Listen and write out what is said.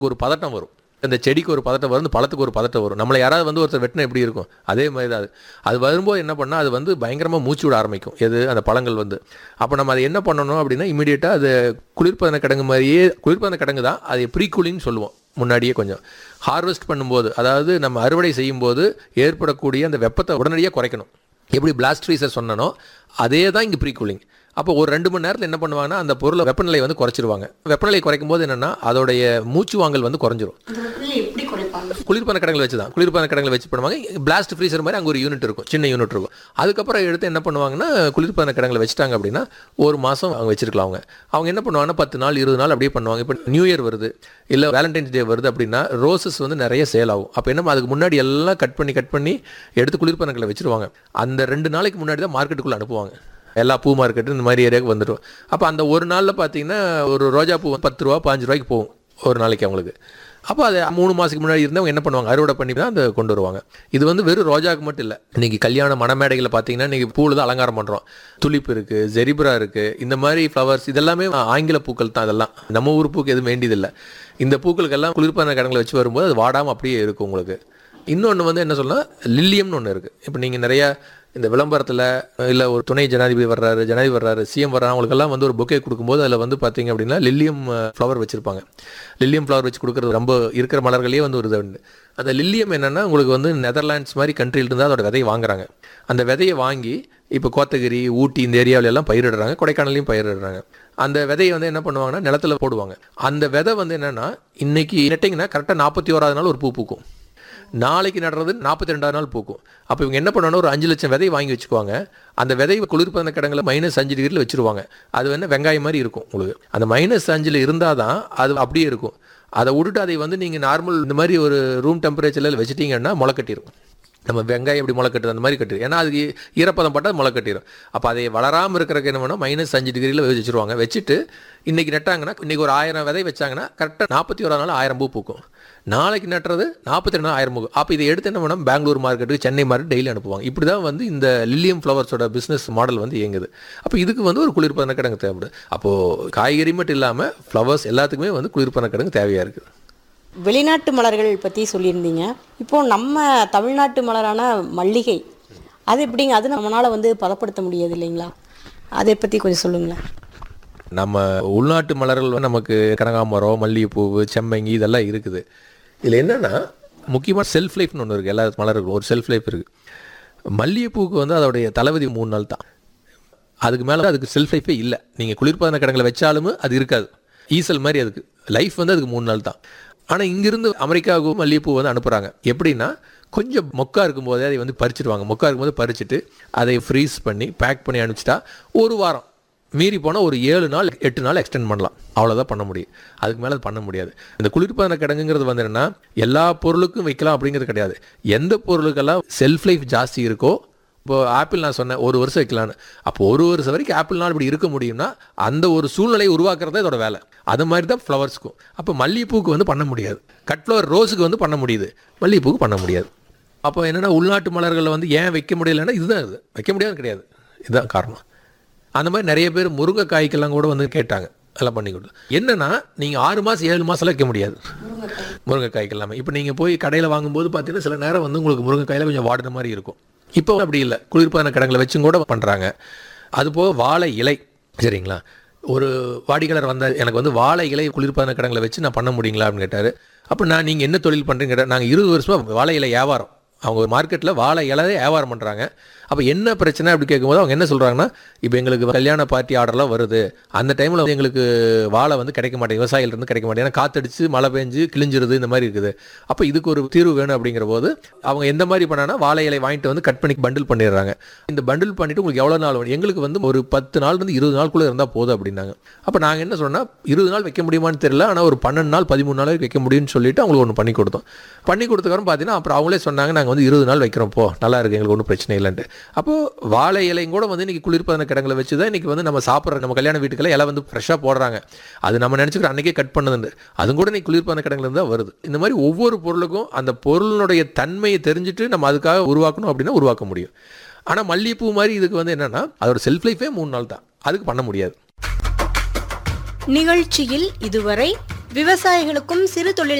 ஒரு பதட்டம் வரும் இந்த செடிக்கு ஒரு பதட்டம் வரும் இந்த பழத்துக்கு ஒரு பதட்டம் வரும் நம்மளை யாராவது வந்து ஒருத்தர் வெட்டினா எப்படி இருக்கும் அதே மாதிரி தான் அது அது வரும்போது என்ன பண்ணால் அது வந்து பயங்கரமாக மூச்சு விட ஆரம்பிக்கும் எது அந்த பழங்கள் வந்து அப்போ நம்ம அதை என்ன பண்ணணும் அப்படின்னா இமீடியட்டாக அது குளிர்பதன கிடங்கு மாதிரியே குளிர்பதன கிடங்கு தான் அது ப்ரீ கூலின்னு சொல்லுவோம் முன்னாடியே கொஞ்சம் ஹார்வெஸ்ட் பண்ணும்போது அதாவது நம்ம அறுவடை செய்யும்போது ஏற்படக்கூடிய அந்த வெப்பத்தை உடனடியாக குறைக்கணும் எப்படி பிளாஸ்ட் ஃப்ரீசர் சொன்னனோ அதே தான் இங்கே ப்ரீ கூலிங் அப்போ ஒரு ரெண்டு மணி நேரத்தில் என்ன பண்ணுவாங்கன்னா அந்த பொருளை வெப்பநிலையை வந்து குறைச்சிருவாங்க வெப்பநிலை குறைக்கும் போது என்னென்னா அதோடைய மூச்சு வாங்கல் வந்து குறைஞ்சிரும் அந்த வெப்பநிலை எப்படி குறைப்பாங்க குளிர்பான கடங்களை வச்சு தான் குளிர்பான கடங்களை வச்சு பண்ணுவாங்க பிளாஸ்ட் ஃப்ரீசர் மாதிரி அங்கே ஒரு யூனிட் இருக்கும் சின்ன யூனிட் இருக்கும் அதுக்கப்புறம் எடுத்து என்ன பண்ணுவாங்கன்னா குளிர்பான கடங்களை வச்சுட்டாங்க அப்படின்னா ஒரு மாதம் அவங்க வச்சிருக்கலாம் அவங்க அவங்க என்ன பண்ணுவாங்கன்னா பத்து நாள் இருபது நாள் அப்படியே பண்ணுவாங்க இப்போ நியூ இயர் வருது இல்லை வேலண்டைன்ஸ் டே வருது அப்படின்னா ரோசஸ் வந்து நிறைய சேல் ஆகும் அப்போ என்ன அதுக்கு முன்னாடி எல்லாம் கட் பண்ணி கட் பண்ணி எடுத்து குளிர்பானங்களை வச்சிருவாங்க அந்த ரெண்டு நாளைக்கு முன்னாடி தான் மார்க்கெட்டுக்குள்ளே அனுப்புவாங்க எல்லா பூ மார்க்கெட்டு இந்த மாதிரி ஏரியாவுக்கு வந்துடும் அப்போ அந்த ஒரு நாளில் பார்த்தீங்கன்னா ஒரு ரோஜா பூ பத்து ரூபா பாஞ்சு ரூபாய்க்கு போகும் ஒரு நாளைக்கு அவங்களுக்கு அப்போ அது மூணு மாதத்துக்கு முன்னாடி இருந்தவங்க என்ன பண்ணுவாங்க அறுவடை பண்ணி தான் அதை கொண்டு வருவாங்க இது வந்து வெறும் ரோஜாவுக்கு மட்டும் இல்லை இன்றைக்கி கல்யாண மணமேடைகளை பார்த்தீங்கன்னா இன்றைக்கி பூவில் தான் அலங்காரம் பண்ணுறோம் துளிப்பு இருக்குது ஜெரிபரா இருக்குது இந்த மாதிரி ஃப்ளவர்ஸ் இதெல்லாமே ஆங்கில பூக்கள் தான் அதெல்லாம் நம்ம ஊர் பூக்கு எதுவும் வேண்டியதில்லை இந்த பூக்களுக்கெல்லாம் குளிர்பான கடங்களை வச்சு வரும்போது அது வாடாமல் அப்படியே இருக்கும் உங்களுக்கு இன்னொன்று வந்து என்ன சொல்லலாம் லில்லியம்னு ஒன்று இருக்குது இப்போ நீங்கள் நிறையா இந்த விளம்பரத்தில் இல்லை ஒரு துணை ஜனாதிபதி வர்றாரு ஜனாதிபதி வர்றாரு சிஎம் வர்றாரு அவங்களுக்கெல்லாம் வந்து ஒரு பொக்கே கொடுக்கும்போது அதில் வந்து பார்த்தீங்க அப்படின்னா லில்லியம் ஃப்ளவர் வச்சுருப்பாங்க லில்லியம் ஃப்ளவர் வச்சு கொடுக்குறது ரொம்ப இருக்கிற மலர்களே வந்து ஒரு இது உண்டு அந்த லில்லியம் என்னென்னா உங்களுக்கு வந்து நெதர்லாண்ட்ஸ் மாதிரி கண்ட்ரியிலிருந்து அதோட விதையை வாங்குறாங்க அந்த விதையை வாங்கி இப்போ கோத்தகிரி ஊட்டி இந்த ஏரியாவில எல்லாம் பயிரிடுறாங்க கொடைக்கானலையும் பயிரிடுறாங்க அந்த விதையை வந்து என்ன பண்ணுவாங்கன்னா நிலத்துல போடுவாங்க அந்த விதை வந்து என்னென்னா இன்னைக்கு நெட்டிங்கன்னா கரெக்டாக நாற்பத்தி ஓராவது நாள் ஒரு பூ பூக்கும் நாளைக்கு நடுறது நாற்பத்தி ரெண்டாவது நாள் பூக்கும் அப்போ இவங்க என்ன பண்ணணும் ஒரு அஞ்சு லட்சம் விதை வாங்கி வச்சுக்குவாங்க அந்த விதை குளிர்பதன கிடங்குல மைனஸ் அஞ்சு டிகிரியில் வச்சுருவாங்க அது வந்து வெங்காயம் மாதிரி இருக்கும் உங்களுக்கு அந்த மைனஸ் அஞ்சில் இருந்தால் தான் அது அப்படியே இருக்கும் அதை விட்டுட்டு அதை வந்து நீங்கள் நார்மல் இந்த மாதிரி ஒரு ரூம் டெம்பரேச்சரில் வச்சுட்டீங்கன்னா முளை கட்டிடும் நம்ம வெங்காயம் எப்படி முளை கட்டுது அந்த மாதிரி கட்டிடும் ஏன்னா அதுக்கு ஈரப்பதம் பட்டால் முளை கட்டிடும் அப்போ அதை வளராமல் இருக்கிறதுக்கு என்ன பண்ணணும் மைனஸ் அஞ்சு டிகிரியில் வச்சுருவாங்க வச்சுட்டு இன்றைக்கி நட்டாங்கன்னா இன்றைக்கி ஒரு ஆயிரம் விதை வச்சாங்கன்னா கரெக்டாக நாற்பத்தி ஓராது நாள் ஆயிரம் பூ பூக்கும் நாளைக்கு நட்டுறது நாற்பத்தி ரெண்டு ஆயிரம் பூ அப்போ இதை எடுத்து என்ன பண்ணோம் பெங்களூர் மார்க்கெட்டுக்கு சென்னை மார்க்கெட் டெய்லி அனுப்புவாங்க இப்படி தான் வந்து இந்த லில்லியம் ஃப்ளவர்ஸோட பிஸ்னஸ் மாடல் வந்து இயங்குது அப்போ இதுக்கு வந்து ஒரு குளிர்பதன கிடங்கு தேவைப்படுது அப்போது காய்கறி மட்டும் இல்லாமல் ஃப்ளவர்ஸ் எல்லாத்துக்குமே வந்து குளிர்பதன கிடங்கு தேவையாக இருக்குது வெளிநாட்டு மலர்கள் பற்றி சொல்லியிருந்தீங்க இப்போ நம்ம தமிழ்நாட்டு மலரான மல்லிகை அது எப்படிங்க அது நம்மளால் வந்து பதப்படுத்த முடியாது இல்லைங்களா அதை பற்றி கொஞ்சம் சொல்லுங்களேன் நம்ம உள்நாட்டு மலர்கள் வந்து நமக்கு கனகாமரம் மல்லிகைப்பூ செம்மங்கி இதெல்லாம் இருக்குது இதில் என்னென்னா முக்கியமாக செல்ஃப் லைஃப்னு ஒன்று இருக்குது எல்லா மலருக்கும் ஒரு செல்ஃப் லைஃப் இருக்குது மல்லிகைப்பூவுக்கு வந்து அதோடைய தளபதி மூணு நாள் தான் அதுக்கு மேலே அதுக்கு செல்ஃப் லைஃபே இல்லை நீங்கள் குளிர்பதன கிடங்களை வச்சாலும் அது இருக்காது ஈசல் மாதிரி அதுக்கு லைஃப் வந்து அதுக்கு மூணு நாள் தான் ஆனால் இங்கிருந்து அமெரிக்காவுக்கு மல்லிகைப்பூ வந்து அனுப்புகிறாங்க எப்படின்னா கொஞ்சம் மொக்கா இருக்கும்போதே அதை வந்து பறிச்சிடுவாங்க மொக்கா இருக்கும்போது பறிச்சுட்டு அதை ஃப்ரீஸ் பண்ணி பேக் பண்ணி அனுப்பிச்சிட்டா ஒரு வாரம் மீறி போனால் ஒரு ஏழு நாள் எட்டு நாள் எக்ஸ்டெண்ட் பண்ணலாம் அவ்வளோதான் பண்ண முடியும் அதுக்கு மேலே அது பண்ண முடியாது இந்த குளிர்பதன கிடங்குங்கிறது வந்து என்னன்னா எல்லா பொருளுக்கும் வைக்கலாம் அப்படிங்கிறது கிடையாது எந்த பொருளுக்கெல்லாம் செல்ஃப் லைஃப் ஜாஸ்தி இருக்கோ இப்போ ஆப்பிள் நான் சொன்னேன் ஒரு வருஷம் வைக்கலான்னு அப்போ ஒரு வருஷம் வரைக்கும் ஆப்பிள்னால் இப்படி இருக்க முடியும்னா அந்த ஒரு சூழ்நிலையை உருவாக்குறது இதோட வேலை அது மாதிரி தான் ஃப்ளவர்ஸ்க்கும் அப்போ மல்லிகைப்பூக்கு வந்து பண்ண முடியாது கட் ஃப்ளவர் ரோஸுக்கு வந்து பண்ண முடியுது மல்லிகைப்பூக்கு பண்ண முடியாது அப்போ என்னென்னா உள்நாட்டு மலர்களில் வந்து ஏன் வைக்க முடியலைன்னா இதுதான் இது வைக்க முடியாது கிடையாது இதுதான் காரணம் அந்த மாதிரி நிறைய பேர் முருங்கைக்காய்க்கெல்லாம் கூட வந்து கேட்டாங்க எல்லாம் பண்ணி கொடுத்து என்னன்னா நீங்கள் ஆறு மாதம் ஏழு மாதம்லாம் வைக்க முடியாது முருங்கைக்காய்க்கு எல்லாமே இப்போ நீங்கள் போய் கடையில் வாங்கும்போது பார்த்தீங்கன்னா சில நேரம் வந்து உங்களுக்கு முருங்கைக்காயில் கொஞ்சம் வாடின மாதிரி இருக்கும் இப்போ அப்படி இல்லை குளிர்பான கிடங்களை வச்சும் கூட பண்ணுறாங்க அது போக வாழை இலை சரிங்களா ஒரு வாடிக்கையாளர் வந்தார் எனக்கு வந்து வாழை இலை குளிர்பான கிடங்களை வச்சு நான் பண்ண முடியுங்களா அப்படின்னு கேட்டார் அப்போ நான் நீங்கள் என்ன தொழில் பண்ணுறீங்க கேட்டால் நாங்கள் இருபது வருஷமாக வாழை இலை வியாபாரம் அவங்க ஒரு மார்க்கெட்டில் வாழை இலையே வியாபாரம் பண்ணுறாங்க அப்போ என்ன பிரச்சனை அப்படி கேட்கும்போது அவங்க என்ன சொல்கிறாங்கன்னா இப்போ எங்களுக்கு கல்யாண பார்ட்டி ஆர்டர்லாம் வருது அந்த டைமில் வந்து எங்களுக்கு வாழை வந்து கிடைக்க மாட்டேங்குது விவசாயிலிருந்து கிடைக்க மாட்டேங்குது ஏன்னா காத்தடிச்சு மழை பெஞ்சு கிழிஞ்சிருது இந்த மாதிரி இருக்குது அப்போ இதுக்கு ஒரு தீர்வு வேணும் அப்படிங்கிற போது அவங்க எந்த மாதிரி பண்ணாங்கன்னா வாழை இலை வாங்கிட்டு வந்து கட் பண்ணி பண்டில் பண்ணிடுறாங்க இந்த பண்டில் பண்ணிட்டு உங்களுக்கு எவ்வளோ நாள் வேணும் எங்களுக்கு வந்து ஒரு பத்து நாள் இருந்து இருபது நாளுக்குள்ளே இருந்தால் போதும் அப்படின்னாங்க அப்போ நாங்கள் என்ன சொன்னால் இருபது நாள் வைக்க முடியுமான்னு தெரியல ஆனால் ஒரு பன்னெண்டு நாள் பதிமூணு நாள் வரைக்கும் வைக்க முடியும்னு சொல்லிட்டு அவங்களுக்கு ஒன்று பண்ணி கொடுத்தோம் பண்ணி கொடுத்தக்கப்புறம் பார்த்தீங்கன்னா அப்புறம் அவங்களே சொன்னாங்க நாங்கள் வந்து இருபது நாள் வைக்கிறோம் போ நல்லா இருக்கு எங்களுக்கு ஒன்றும் பிரச்சனை இல்லைன்ட்டு அப்போது வாழை இலையும் கூட வந்து இன்றைக்கி குளிர்பதன கிடங்களை வச்சு தான் இன்றைக்கி வந்து நம்ம சாப்பிட்ற நம்ம கல்யாண வீட்டுக்கெல்லாம் இலை வந்து ஃப்ரெஷ்ஷாக போடுறாங்க அது நம்ம நினச்சிக்கிறோம் அன்றைக்கே கட் பண்ணதுண்டு அதுவும் கூட இன்னைக்கு குளிர்பதன கிடங்குல தான் வருது இந்த மாதிரி ஒவ்வொரு பொருளுக்கும் அந்த பொருளினுடைய தன்மையை தெரிஞ்சுட்டு நம்ம அதுக்காக உருவாக்கணும் அப்படின்னா உருவாக்க முடியும் ஆனால் மல்லிகைப்பூ மாதிரி இதுக்கு வந்து என்னென்னா அதோட செல்ஃப் லைஃபே மூணு நாள் தான் அதுக்கு பண்ண முடியாது நிகழ்ச்சியில் இதுவரை விவசாயிகளுக்கும் சிறு தொழில்